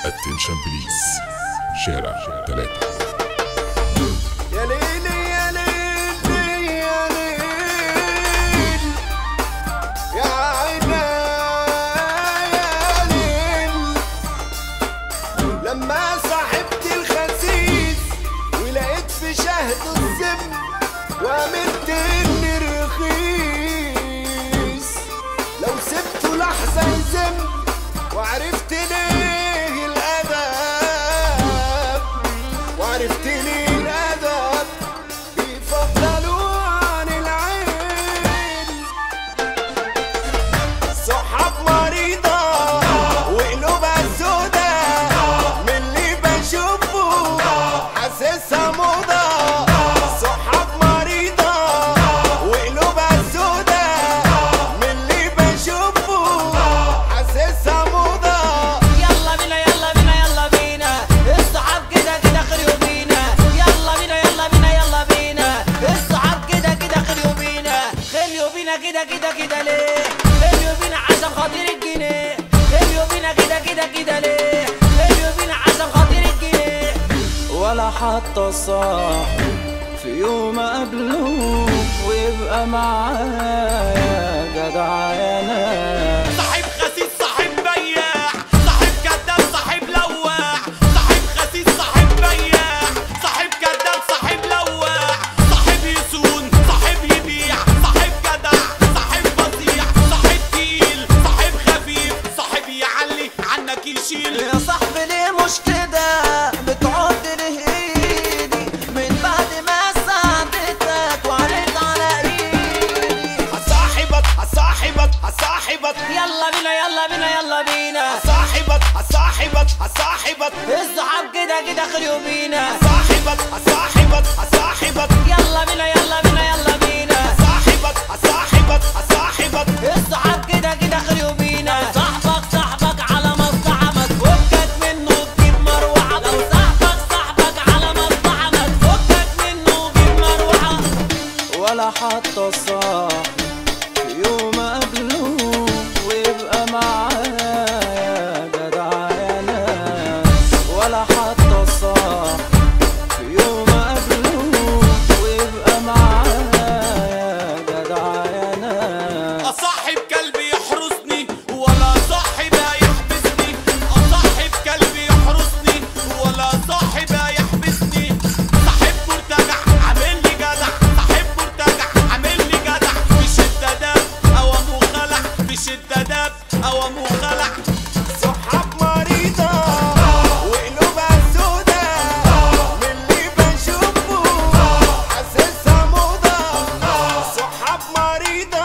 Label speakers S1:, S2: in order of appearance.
S1: اتنشن بليز شارع تلاتة
S2: يا ليل يا ليل يا ليل يا عينا يا ليل لما صاحبت الخسيس ولقيت في شهد السم وعملت اني رخيص لو سبته لحظة يزم وعرفت ليه الأدب وعرفت ليه الأدب بيفضلوا عن العين صحاب مريضة وقلوبها سودا من اللي بشوفه حاسسها موضة صحاب مريضة وقلوبها سودا من اللي بشوفه حاسسها موضة
S3: يلا بينا يلا بينا يلا بينا الصحاب كده كده خليوا بينا يلا بينا يلا بينا يلا بينا الصحاب كده كده خليوا بينا خليوا بينا كده كده كده ليه خليوا بينا عشان خاطر الجنيه خليوا بينا كده كده كده ليه خليوا بينا عشان خاطر الجنيه ولا حتى صاحب في يوم قبله ويبقى معايا جدع يا ناس
S4: صاحب خسيس صاحب بياع صاحب كذاب صاحب لواع صاحب خسيس صاحب بياع صاحب كذاب صاحب لواع صاحب يسون صاحب يبيع صاحب جدع صاحب فظيع صاحب تقيل صاحب خفيف صاحب يعلي عنك يشيل
S3: يا صاحبي ليه مش كده بتعد ليه ايدي من بعد ما ساعدتك وعرفت على ايدي
S2: هصاحبك هصاحبك هصاحبك
S3: يلا بينا يلا بينا يلا بينا
S2: هصاحبك هصاحبك هصاحبك
S3: الصحاب كده كده خليوا بينا
S2: هصاحبك هصاحبك هصاحبك
S3: يلا بينا يلا بينا يلا بينا
S2: هصاحبك هصاحبك هصاحبك
S3: الصحاب كده كده خليوا بينا صاحبك صاحبك على مصلحة ما تفكك منه تجيب مروحة لو صاحبك صاحبك على مصلحة ما تفكك منه تجيب مروحة ولا حتى صاحب في يوم قبله ويبقى معايا جدع يا ناس ولا حتى صاحب في يوم قبله ويبقى معايا جدع يا ناس
S4: أصاحب كلبي يحرسني ولا صاحب يحبسني أصاحب كلبي يحرسني ولا صاحب يحبسني صاحب مرتجع عامل لي جدع صاحب مرتجع عامل لي جدع مش الدداب أو أمو خلع مش الدداب أو أمو خلع
S2: صحاب مريضة وقلوبها سودا من اللي بشوفه حاسسها موضة صحاب مريضة